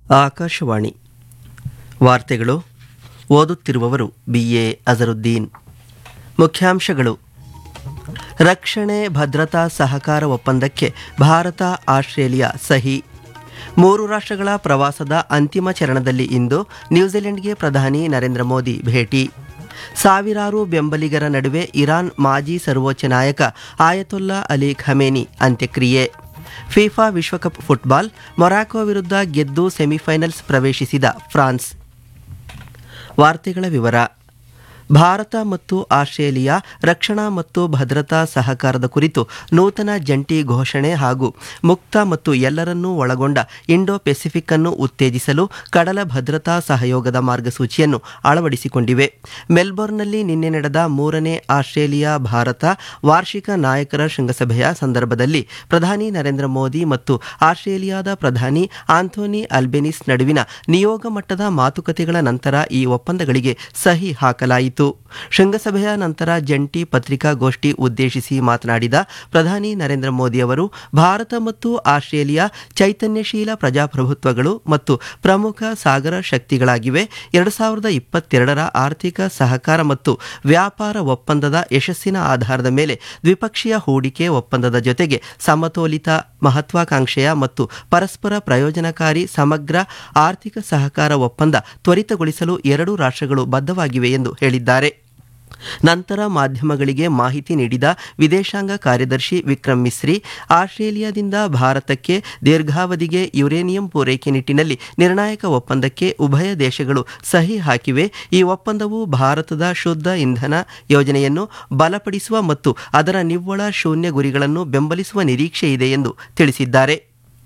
ಆಕಾಶವಾಣಿ ವಾರ್ತೆಗಳು ಓದುತ್ತಿರುವವರು B A Azharuddin ಮುಖ್ಯಾಂಶಗಳು ರಕ್ಷಣೆ ಭದ್ರತಾ ಸಹಕಾರ ಒಪ್ಪಂದಕ್ಕೆ ಭಾರತ ಆಸ್ಟ್ರೇಲಿಯಾ ಸಹಿ ಮೂರು ರಾಷ್ಟ್ರಗಳ ಪ್ರವಾಸದ ಅಂತಿಮ ಚರಣದಲ್ಲಿ ಇಂದು ನ್ಯೂಜಿಲೆಂಡ್ಗೆ ಪ್ರಧಾನಿ ನರೇಂದ್ರ ಮೋದಿ ಭೇಟಿ ಸಾವಿರಾರು ಬೆಂಬಲಿಗರ ನಡುವೆ ಇರಾನ್ ಮಾಜಿ ಸರ್ವೋಚ್ಚ ನಾಯಕ ಆಯತೊಲ್ಲಾ ಅಲಿ ಖಮೇನಿ ಅಂತ್ಯಕ್ರಿಯೆ ಫಿಫಾ ವಿಶ್ವಕಪ್ ಫುಟ್ಬಾಲ್ ಮೊರಾಕೊ ವಿರುದ್ಧ ಗೆದ್ದು ಸೆಮಿಫೈನಲ್ಸ್ ಪ್ರವೇಶಿಸಿದ ಫ್ರಾನ್ಸ್ ವಾರ್ತೆಗಳ ವಿವರ ಭಾರತ ಮತ್ತು ಆಸ್ಟ್ರೇಲಿಯಾ ರಕ್ಷಣಾ ಮತ್ತು ಭದ್ರತಾ ಸಹಕಾರದ ಕುರಿತು ನೂತನ ಜಂಟಿ ಘೋಷಣೆ ಹಾಗೂ ಮುಕ್ತ ಮತ್ತು ಎಲ್ಲರನ್ನೂ ಒಳಗೊಂಡ ಇಂಡೋ ಪೆಸಿಫಿಕ್ ಅನ್ನು ಉತ್ತೇಜಿಸಲು ಕಡಲ ಭದ್ರತಾ ಸಹಯೋಗದ ಮಾರ್ಗಸೂಚಿಯನ್ನು ಅಳವಡಿಸಿಕೊಂಡಿವೆ ಮೆಲ್ಬೋರ್ನ್ನಲ್ಲಿ ನಿನ್ನೆ ನಡೆದ ಮೂರನೇ ಆಸ್ಟ್ರೇಲಿಯಾ ಭಾರತ ವಾರ್ಷಿಕ ನಾಯಕರ ಶೃಂಗಸಭೆಯ ಸಂದರ್ಭದಲ್ಲಿ ಪ್ರಧಾನಿ ನರೇಂದ್ರ ಮೋದಿ ಮತ್ತು ಆಸ್ಟ್ರೇಲಿಯಾದ ಪ್ರಧಾನಿ ಆಂಥೋನಿ ಅಲ್ಬೆನಿಸ್ ನಡುವಿನ ನಿಯೋಗ ಮಟ್ಟದ ಮಾತುಕತೆಗಳ ನಂತರ ಈ ಒಪ್ಪಂದಗಳಿಗೆ ಸಹಿ ಹಾಕಲಾಯಿತು ಶೃಂಗಸಭೆಯ ನಂತರ ಜಂಟಿ ಪತ್ರಿಕಾಗೋಷ್ಠಿ ಉದ್ದೇಶಿಸಿ ಮಾತನಾಡಿದ ಪ್ರಧಾನಿ ನರೇಂದ್ರ ಮೋದಿ ಅವರು ಭಾರತ ಮತ್ತು ಆಸ್ಟ್ರೇಲಿಯಾ ಚೈತನ್ಯಶೀಲ ಪ್ರಜಾಪ್ರಭುತ್ವಗಳು ಮತ್ತು ಪ್ರಮುಖ ಸಾಗರ ಶಕ್ತಿಗಳಾಗಿವೆ ಎರಡು ಸಾವಿರದ ಇಪ್ಪತ್ತೆರಡರ ಆರ್ಥಿಕ ಸಹಕಾರ ಮತ್ತು ವ್ಯಾಪಾರ ಒಪ್ಪಂದದ ಯಶಸ್ಸಿನ ಆಧಾರದ ಮೇಲೆ ದ್ವಿಪಕ್ಷೀಯ ಹೂಡಿಕೆ ಒಪ್ಪಂದದ ಜೊತೆಗೆ ಸಮತೋಲಿತ ಮಹತ್ವಾಕಾಂಕ್ಷೆಯ ಮತ್ತು ಪರಸ್ಪರ ಪ್ರಯೋಜನಕಾರಿ ಸಮಗ್ರ ಆರ್ಥಿಕ ಸಹಕಾರ ಒಪ್ಪಂದ ತ್ವರಿತಗೊಳಿಸಲು ಎರಡೂ ರಾಷ್ಟ್ರಗಳು ಬದ್ಧವಾಗಿವೆ ಎಂದು ಹೇಳಿದ್ದಾರೆ ನಂತರ ಮಾಧ್ಯಮಗಳಿಗೆ ಮಾಹಿತಿ ನೀಡಿದ ವಿದೇಶಾಂಗ ಕಾರ್ಯದರ್ಶಿ ವಿಕ್ರಮ್ ಮಿಸ್ರಿ ಆಸ್ಟ್ರೇಲಿಯಾದಿಂದ ಭಾರತಕ್ಕೆ ದೀರ್ಘಾವಧಿಗೆ ಯುರೇನಿಯಂ ಪೂರೈಕೆ ನಿಟ್ಟಿನಲ್ಲಿ ನಿರ್ಣಾಯಕ ಒಪ್ಪಂದಕ್ಕೆ ಉಭಯ ದೇಶಗಳು ಸಹಿ ಹಾಕಿವೆ ಈ ಒಪ್ಪಂದವು ಭಾರತದ ಶುದ್ಧ ಇಂಧನ ಯೋಜನೆಯನ್ನು ಬಲಪಡಿಸುವ ಮತ್ತು ಅದರ ನಿವ್ವಳ ಶೂನ್ಯ ಗುರಿಗಳನ್ನು ಬೆಂಬಲಿಸುವ ನಿರೀಕ್ಷೆ ಇದೆ ಎಂದು ತಿಳಿಸಿದ್ದಾರೆ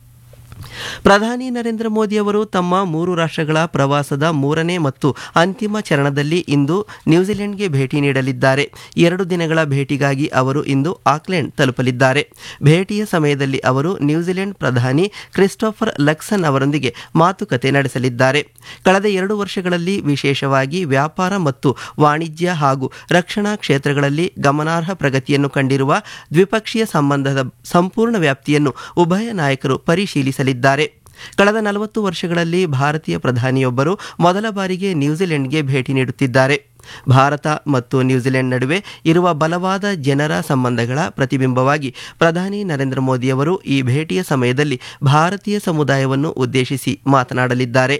ಪ್ರಧಾನಿ ನರೇಂದ್ರ ಮೋದಿ ಅವರು ತಮ್ಮ ಮೂರು ರಾಷ್ಟ್ರಗಳ ಪ್ರವಾಸದ ಮೂರನೇ ಮತ್ತು ಅಂತಿಮ ಚರಣದಲ್ಲಿ ಇಂದು ನ್ಯೂಜಿಲೆಂಡ್ಗೆ ಭೇಟಿ ನೀಡಲಿದ್ದಾರೆ ಎರಡು ದಿನಗಳ ಭೇಟಿಗಾಗಿ ಅವರು ಇಂದು ಆಕ್ಲೆಂಡ್ ತಲುಪಲಿದ್ದಾರೆ ಭೇಟಿಯ ಸಮಯದಲ್ಲಿ ಅವರು ನ್ಯೂಜಿಲೆಂಡ್ ಪ್ರಧಾನಿ ಕ್ರಿಸ್ಟೋಫರ್ ಲಕ್ಸನ್ ಅವರೊಂದಿಗೆ ಮಾತುಕತೆ ನಡೆಸಲಿದ್ದಾರೆ ಕಳೆದ ಎರಡು ವರ್ಷಗಳಲ್ಲಿ ವಿಶೇಷವಾಗಿ ವ್ಯಾಪಾರ ಮತ್ತು ವಾಣಿಜ್ಯ ಹಾಗೂ ರಕ್ಷಣಾ ಕ್ಷೇತ್ರಗಳಲ್ಲಿ ಗಮನಾರ್ಹ ಪ್ರಗತಿಯನ್ನು ಕಂಡಿರುವ ದ್ವಿಪಕ್ಷೀಯ ಸಂಬಂಧದ ಸಂಪೂರ್ಣ ವ್ಯಾಪ್ತಿಯನ್ನು ಉಭಯ ನಾಯಕರು ಪರಿಶೀಲಿಸಲಿದ್ದಾರೆ ಕಳೆದ ನಲವತ್ತು ವರ್ಷಗಳಲ್ಲಿ ಭಾರತೀಯ ಪ್ರಧಾನಿಯೊಬ್ಬರು ಮೊದಲ ಬಾರಿಗೆ ನ್ಯೂಜಿಲೆಂಡ್ಗೆ ಭೇಟಿ ನೀಡುತ್ತಿದ್ದಾರೆ ಭಾರತ ಮತ್ತು ನ್ಯೂಜಿಲೆಂಡ್ ನಡುವೆ ಇರುವ ಬಲವಾದ ಜನರ ಸಂಬಂಧಗಳ ಪ್ರತಿಬಿಂಬವಾಗಿ ಪ್ರಧಾನಿ ನರೇಂದ್ರ ಮೋದಿಯವರು ಈ ಭೇಟಿಯ ಸಮಯದಲ್ಲಿ ಭಾರತೀಯ ಸಮುದಾಯವನ್ನು ಉದ್ದೇಶಿಸಿ ಮಾತನಾಡಲಿದ್ದಾರೆ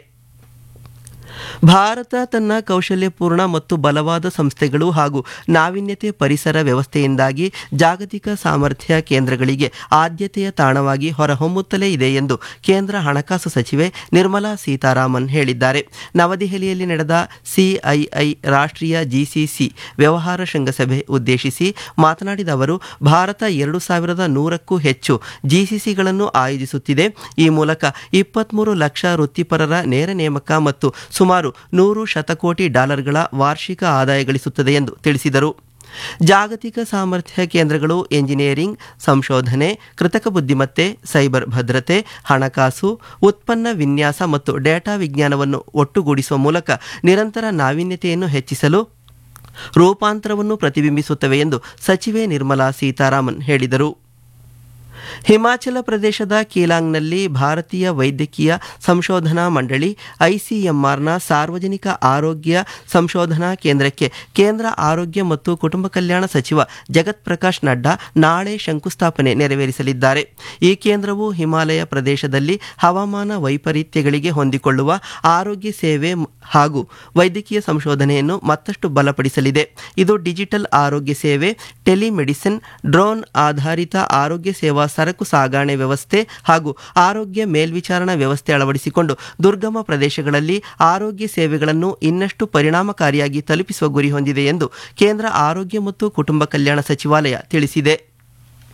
ಭಾರತ ತನ್ನ ಕೌಶಲ್ಯಪೂರ್ಣ ಮತ್ತು ಬಲವಾದ ಸಂಸ್ಥೆಗಳು ಹಾಗೂ ನಾವೀನ್ಯತೆ ಪರಿಸರ ವ್ಯವಸ್ಥೆಯಿಂದಾಗಿ ಜಾಗತಿಕ ಸಾಮರ್ಥ್ಯ ಕೇಂದ್ರಗಳಿಗೆ ಆದ್ಯತೆಯ ತಾಣವಾಗಿ ಹೊರಹೊಮ್ಮುತ್ತಲೇ ಇದೆ ಎಂದು ಕೇಂದ್ರ ಹಣಕಾಸು ಸಚಿವೆ ನಿರ್ಮಲಾ ಸೀತಾರಾಮನ್ ಹೇಳಿದ್ದಾರೆ ನವದೆಹಲಿಯಲ್ಲಿ ನಡೆದ ಸಿಐಐ ರಾಷ್ಟ್ರೀಯ ಜಿಸಿಸಿ ವ್ಯವಹಾರ ಶೃಂಗಸಭೆ ಉದ್ದೇಶಿಸಿ ಮಾತನಾಡಿದ ಅವರು ಭಾರತ ಎರಡು ಸಾವಿರದ ನೂರಕ್ಕೂ ಹೆಚ್ಚು ಜಿಸಿಸಿಗಳನ್ನು ಆಯೋಜಿಸುತ್ತಿದೆ ಈ ಮೂಲಕ ಇಪ್ಪತ್ತ್ಮೂರು ಲಕ್ಷ ವೃತ್ತಿಪರರ ನೇರ ನೇಮಕ ಮತ್ತು ಸುಮಾರು ನೂರು ಶತಕೋಟಿ ಡಾಲರ್ಗಳ ವಾರ್ಷಿಕ ಆದಾಯ ಗಳಿಸುತ್ತದೆ ಎಂದು ತಿಳಿಸಿದರು ಜಾಗತಿಕ ಸಾಮರ್ಥ್ಯ ಕೇಂದ್ರಗಳು ಎಂಜಿನಿಯರಿಂಗ್ ಸಂಶೋಧನೆ ಕೃತಕ ಬುದ್ಧಿಮತ್ತೆ ಸೈಬರ್ ಭದ್ರತೆ ಹಣಕಾಸು ಉತ್ಪನ್ನ ವಿನ್ಯಾಸ ಮತ್ತು ಡೇಟಾ ವಿಜ್ಞಾನವನ್ನು ಒಟ್ಟುಗೂಡಿಸುವ ಮೂಲಕ ನಿರಂತರ ನಾವೀನ್ಯತೆಯನ್ನು ಹೆಚ್ಚಿಸಲು ರೂಪಾಂತರವನ್ನು ಪ್ರತಿಬಿಂಬಿಸುತ್ತವೆ ಎಂದು ಸಚಿವೆ ನಿರ್ಮಲಾ ಸೀತಾರಾಮನ್ ಹೇಳಿದರು ಹಿಮಾಚಲ ಪ್ರದೇಶದ ಕೀಲಾಂಗ್ನಲ್ಲಿ ಭಾರತೀಯ ವೈದ್ಯಕೀಯ ಸಂಶೋಧನಾ ಮಂಡಳಿ ಐಸಿಎಂಆರ್ನ ಸಾರ್ವಜನಿಕ ಆರೋಗ್ಯ ಸಂಶೋಧನಾ ಕೇಂದ್ರಕ್ಕೆ ಕೇಂದ್ರ ಆರೋಗ್ಯ ಮತ್ತು ಕುಟುಂಬ ಕಲ್ಯಾಣ ಸಚಿವ ಜಗತ್ ಪ್ರಕಾಶ್ ನಡ್ಡಾ ನಾಳೆ ಶಂಕುಸ್ಥಾಪನೆ ನೆರವೇರಿಸಲಿದ್ದಾರೆ ಈ ಕೇಂದ್ರವು ಹಿಮಾಲಯ ಪ್ರದೇಶದಲ್ಲಿ ಹವಾಮಾನ ವೈಪರೀತ್ಯಗಳಿಗೆ ಹೊಂದಿಕೊಳ್ಳುವ ಆರೋಗ್ಯ ಸೇವೆ ಹಾಗೂ ವೈದ್ಯಕೀಯ ಸಂಶೋಧನೆಯನ್ನು ಮತ್ತಷ್ಟು ಬಲಪಡಿಸಲಿದೆ ಇದು ಡಿಜಿಟಲ್ ಆರೋಗ್ಯ ಸೇವೆ ಟೆಲಿಮೆಡಿಸಿನ್ ಡ್ರೋನ್ ಆಧಾರಿತ ಆರೋಗ್ಯ ಸೇವಾ ಸರಕು ಸಾಗಣೆ ವ್ಯವಸ್ಥೆ ಹಾಗೂ ಆರೋಗ್ಯ ಮೇಲ್ವಿಚಾರಣಾ ವ್ಯವಸ್ಥೆ ಅಳವಡಿಸಿಕೊಂಡು ದುರ್ಗಮ ಪ್ರದೇಶಗಳಲ್ಲಿ ಆರೋಗ್ಯ ಸೇವೆಗಳನ್ನು ಇನ್ನಷ್ಟು ಪರಿಣಾಮಕಾರಿಯಾಗಿ ತಲುಪಿಸುವ ಗುರಿ ಹೊಂದಿದೆ ಎಂದು ಕೇಂದ್ರ ಆರೋಗ್ಯ ಮತ್ತು ಕುಟುಂಬ ಕಲ್ಯಾಣ ಸಚಿವಾಲಯ ತಿಳಿಸಿದೆ